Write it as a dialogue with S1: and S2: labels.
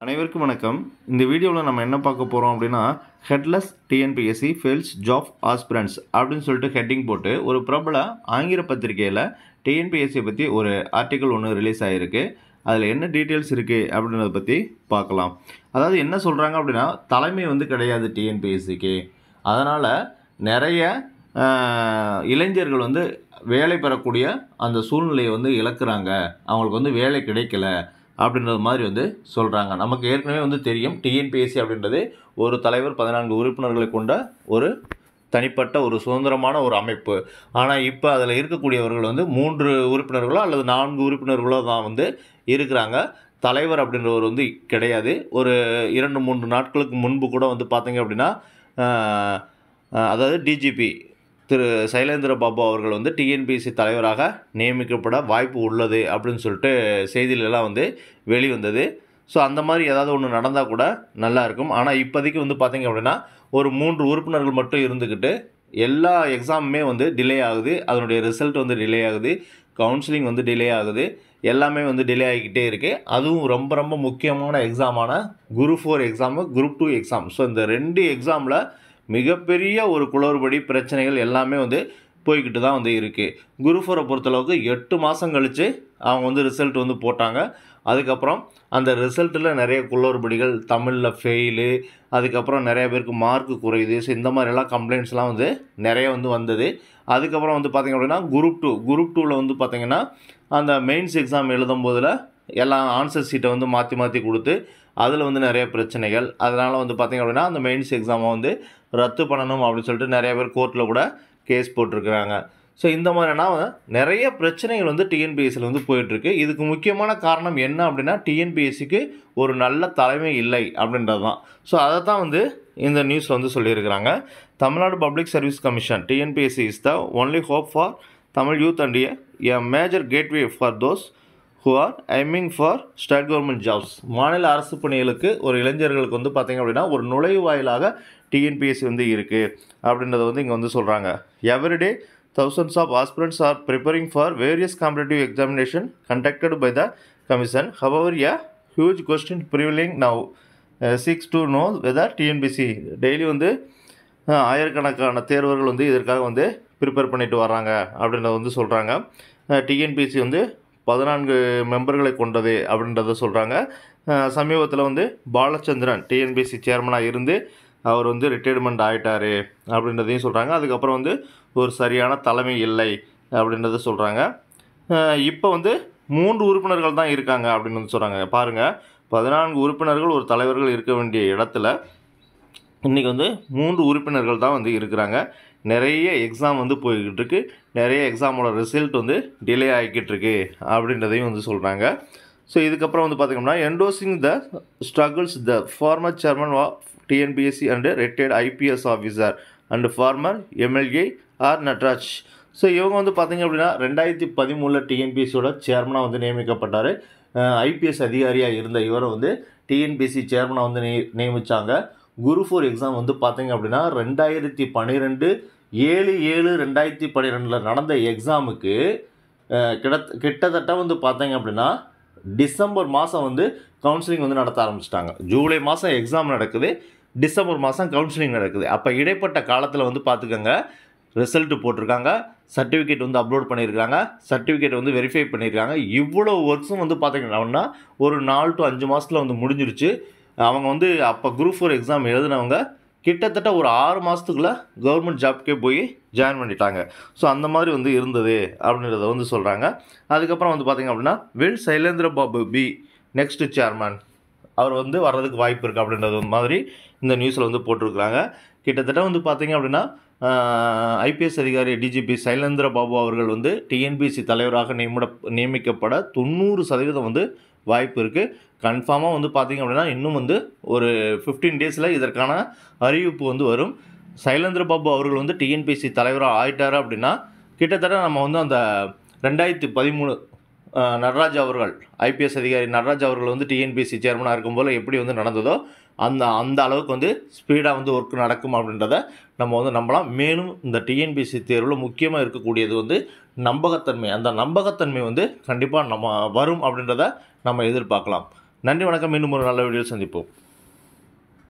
S1: அனைவருக்கும் வணக்கம் இந்த வீடியோவில் நம்ம என்ன பார்க்க போகிறோம் அப்படின்னா headlines TNPSC fails job aspirants அப்படின்னு சொல்லிட்டு ஹெட்டிங் போட்டு ஒரு பிரபல ஆங்கில பத்திரிகையில் டிஎன்பிஎஸ்சி பற்றி ஒரு ஆர்டிக்கல் ஒன்று ரிலீஸ் ஆகிருக்கு அதில் என்ன டீட்டெயில்ஸ் இருக்குது அப்படின்றத பற்றி பார்க்கலாம் அதாவது என்ன சொல்கிறாங்க அப்படின்னா தலைமை வந்து கிடையாது டிஎன்பிஎஸ்சிக்கு அதனால் நிறைய ஆஹ், இளைஞர்கள் வந்து வேலை பெறக்கூடிய அந்த சூழ்நிலையை வந்து இழக்கிறாங்க அவங்களுக்கு வந்து வேலை கிடைக்கல அப்படின்றது மாதிரி வந்து சொல்கிறாங்க நமக்கு ஏற்கனவே வந்து தெரியும் டிஎன்பிஎஸ்சி அப்படின்றது ஒரு தலைவர் பதினான்கு உறுப்பினர்களை கொண்ட ஒரு தனிப்பட்ட ஒரு சுதந்திரமான ஒரு அமைப்பு ஆனால் இப்போ அதில் இருக்கக்கூடியவர்கள் வந்து மூன்று உறுப்பினர்களோ அல்லது நான்கு உறுப்பினர்களோ தான் வந்து இருக்கிறாங்க தலைவர் அப்படின்றவர் வந்து கிடையாது ஒரு இரண்டு மூன்று நாட்களுக்கு முன்பு கூட வந்து பார்த்தீங்க அப்படின்னா ஆஹ், ஆஹ், அதாவது டிஜிபி திரு சைலேந்திர பாபு அவர்கள் வந்து டிஎன்பிஎஸ்சி தலைவராக நியமிக்கப்பட வாய்ப்பு உள்ளது அப்படின்னு சொல்லிட்டு செய்தியிலலாம் வந்து வெளிவந்தது ஸோ அந்த மாதிரி ஏதாவது ஒன்று நடந்தால் கூட நல்லா இருக்கும் ஆனால் இப்போதைக்கு வந்து பார்த்தீங்க அப்படின்னா ஒரு மூன்று உறுப்பினர்கள் மட்டும் இருந்துக்கிட்டு எல்லா எக்ஸாமுமே வந்து டிலே ஆகுது அதனுடைய ரிசல்ட் வந்து டிலே ஆகுது கவுன்சிலிங் வந்து டிலே ஆகுது எல்லாமே வந்து டிலே ஆகிக்கிட்டே இருக்குது அதுவும் ரொம்ப ரொம்ப முக்கியமான எக்ஸாமான group four exam group two exam so இந்த ரெண்டு எக்ஸாமில் மிகப்பெரிய ஒரு குளறுபடி பிரச்சனைகள் எல்லாமே வந்து போய்கிட்டு தான் வந்து இருக்குது குரு ஃபோரை பொறுத்தளவுக்கு எட்டு மாதம் கழித்து அவங்க வந்து ரிசல்ட் வந்து போட்டாங்க அதுக்கப்புறம் அந்த ரிசல்ட்டில் நிறைய குளறுபடிகள் தமிழில் ஃபெயிலு அதுக்கப்புறம் நிறைய பேருக்கு மார்க் குறையுது ஸோ இந்த மாதிரிலாம் கம்ப்ளைண்ட்ஸ்லாம் வந்து நிறைய வந்து வந்தது அதுக்கப்புறம் வந்து பார்த்திங்க அப்படின்னா குரூப் டூ குரூப் டூவில் வந்து பார்த்திங்கன்னா அந்த மெயின்ஸ் எக்ஸாம் எழுதும் போதில் எல்லாம் ஆன்சர் சீட்டை வந்து மாற்றி மாற்றி கொடுத்து அதில் வந்து நிறைய பிரச்சனைகள் அதனால் வந்து பார்த்திங்க அப்படின்னா அந்த மெயின்ஸ் எக்ஸாமை வந்து ரத்து பண்ணணும் அப்படின்னு சொல்லிட்டு நிறைய பேர் கோர்ட்டில் கூட கேஸ் போட்டிருக்கிறாங்க ஸோ இந்த மாதிரினா நிறைய பிரச்சனைகள் வந்து டிஎன்பிஎஸ்சியில் வந்து போயிட்டுருக்கு இதுக்கு முக்கியமான காரணம் என்ன அப்படின்னா டிஎன்பிஎஸ்சிக்கு ஒரு நல்ல தலைமை இல்லை அப்படின்றது தான் ஸோ அதை தான் வந்து இந்த நியூஸில் வந்து சொல்லியிருக்கிறாங்க Tamil Nadu public service commission TNPSC is the only hope for Tamil youth and a major gateway for those who are aiming for state government jobs மாநில அரசு பணிகளுக்கு ஒரு இளைஞர்களுக்கு வந்து பார்த்திங்க அப்படின்னா ஒரு நுழைவாயிலாக டிஎன்பிஎஸ்சி வந்து இருக்குது அப்படின்றத வந்து இங்கே வந்து சொல்கிறாங்க everyday thousands of aspirants are preparing for various competitive examination conducted by the commission however a huge question prevailing now uh, seeks to know whether TNBC daily வந்து அஹ், ஆயிரக்கணக்கான தேர்வர்கள் வந்து இதற்காக வந்து ப்ரிப்பேர் பண்ணிட்டு வராங்க அப்படின்றத வந்து சொல்கிறாங்க டிஎன்பிசி வந்து பதினான்கு மெம்பர்களை கொண்டது அப்படின்றத சொல்கிறாங்க சமீபத்தில் வந்து பாலச்சந்திரன் டிஎன்பிசி சேர்மனாக இருந்து அவர் வந்து ரிட்டையர்மெண்ட் ஆகிட்டாரு அப்படின்றதையும் சொல்கிறாங்க அதுக்கப்புறம் வந்து ஒரு சரியான தலைமை இல்லை அப்படின்றத சொல்கிறாங்க இப்போ வந்து மூன்று உறுப்பினர்கள் தான் இருக்காங்க அப்படின்னு வந்து சொல்கிறாங்க பாருங்கள் பதினான்கு உறுப்பினர்கள் ஒரு தலைவர்கள் இருக்க வேண்டிய இடத்துல இன்றைக்கி வந்து மூன்று உறுப்பினர்கள் தான் வந்து இருக்கிறாங்க நிறைய எக்ஸாம் வந்து போய்கிட்டு இருக்கு நிறைய எக்ஸாமோட ரிசல்ட் வந்து டிலே ஆகிக்கிட்டு இருக்கு அப்படின்றதையும் வந்து சொல்கிறாங்க ஸோ இதுக்கப்புறம் வந்து பார்த்திங்கன்னா endorsing the struggles the former chairman of TNPSC and retired IPS officer and former MLA R Natraj so இவங்க வந்து பார்த்திங்க அப்படின்னா ரெண்டாயிரத்தி பதிமூணில் டிஎன்பிஎஸ்சியோட சேர்மனாக வந்து நியமிக்கப்பட்டார் ஐபிஎஸ் அதிகாரியாக இருந்த இவரை வந்து டிஎன்பிஎஸ்சி சேர்மனாக வந்து நிய நியமித்தாங்க குரு ஃபோர் எக்ஸாம் வந்து பார்த்தீங்க அப்படின்னா ரெண்டாயிரத்தி பன்னிரெண்டு ஏழு ஏழு ரெண்டாயிரத்தி பன்னிரெண்டில் நடந்த எக்ஸாமுக்கு கிட்ட கிட்டத்தட்ட வந்து பார்த்தீங்க அப்படின்னா டிசம்பர் மாதம் வந்து கவுன்சிலிங் வந்து நடத்த ஆரம்பிச்சிட்டாங்க ஜூலை மாதம் எக்ஸாம் நடக்குது டிசம்பர் மாதம் கவுன்சிலிங் நடக்குது அப்போ இடைப்பட்ட காலத்தில் வந்து பார்த்துக்கோங்க ரிசல்ட் போட்டிருக்காங்க சர்டிஃபிகேட் வந்து அப்லோட் பண்ணியிருக்காங்க சர்டிஃபிகேட் வந்து வெரிஃபை பண்ணியிருக்காங்க இவ்வளோ ஒர்க்ஸும் வந்து பார்த்தீங்கன்னா ஒரு நாலு டு அஞ்சு மாதத்தில் வந்து முடிஞ்சிருச்சு அவங்க வந்து அப்போ குரூப் ஃபோர் எக்ஸாம் எழுதினவங்க கிட்டத்தட்ட ஒரு ஆறு மாதத்துக்குள்ளே கவர்மெண்ட் ஜாப்க்கே போய் ஜாயின் பண்ணிட்டாங்க ஸோ அந்த மாதிரி வந்து இருந்தது அப்படின்றத வந்து சொல்கிறாங்க அதுக்கப்புறம் வந்து பார்த்திங்க அப்படின்னா will Sylendra Babu be next chairman அவர் வந்து வர்றதுக்கு வாய்ப்பு இருக்குது அப்படின்றது மாதிரி இந்த நியூஸில் வந்து போட்டிருக்கிறாங்க கிட்டத்தட்ட வந்து பார்த்திங்க அப்படின்னா ஐபிஎஸ் அதிகாரி டிஜிபி சைலேந்திர பாபு அவர்கள் வந்து டிஎன்பிசி தலைவராக நியமிட நியமிக்கப்பட தொண்ணூறு சதவீதம் வந்து வாய்ப்பு இருக்குது கன்ஃபார்மாக வந்து பார்த்திங்க அப்படின்னா இன்னும் வந்து ஒரு ஃபிஃப்டீன் டேஸில் இதற்கான அறிவிப்பு வந்து வரும் சைலேந்திர பாபு அவர்கள் வந்து டிஎன்பிசி தலைவராக ஆயிட்டாரு அப்படின்னா கிட்டத்தட்ட நம்ம வந்து அந்த ரெண்டாயிரத்தி பதிமூணு அஹ், நடராஜ் அவர்கள் ஐபிஎஸ் அதிகாரி நடராஜ் அவர்கள் வந்து டிஎன்பிசி சேர்மனாக இருக்கும்போது எப்படி வந்து நடந்ததோ அந்த அந்த அளவுக்கு வந்து ஸ்பீடாக வந்து ஒர்க் நடக்கும் அப்படின்றத நம்ம வந்து நம்பலாம் மேலும் இந்த டிஎன்பிசி தேர்வில் முக்கியமாக இருக்கக்கூடியது வந்து நம்பகத்தன்மை அந்த நம்பகத்தன்மை வந்து கண்டிப்பாக நம்ம வரும் அப்படின்றத நம்ம எதிர்பார்க்கலாம் நன்றி வணக்கம் மீண்டும் ஒரு நல்ல வீடியோ சந்திப்போம்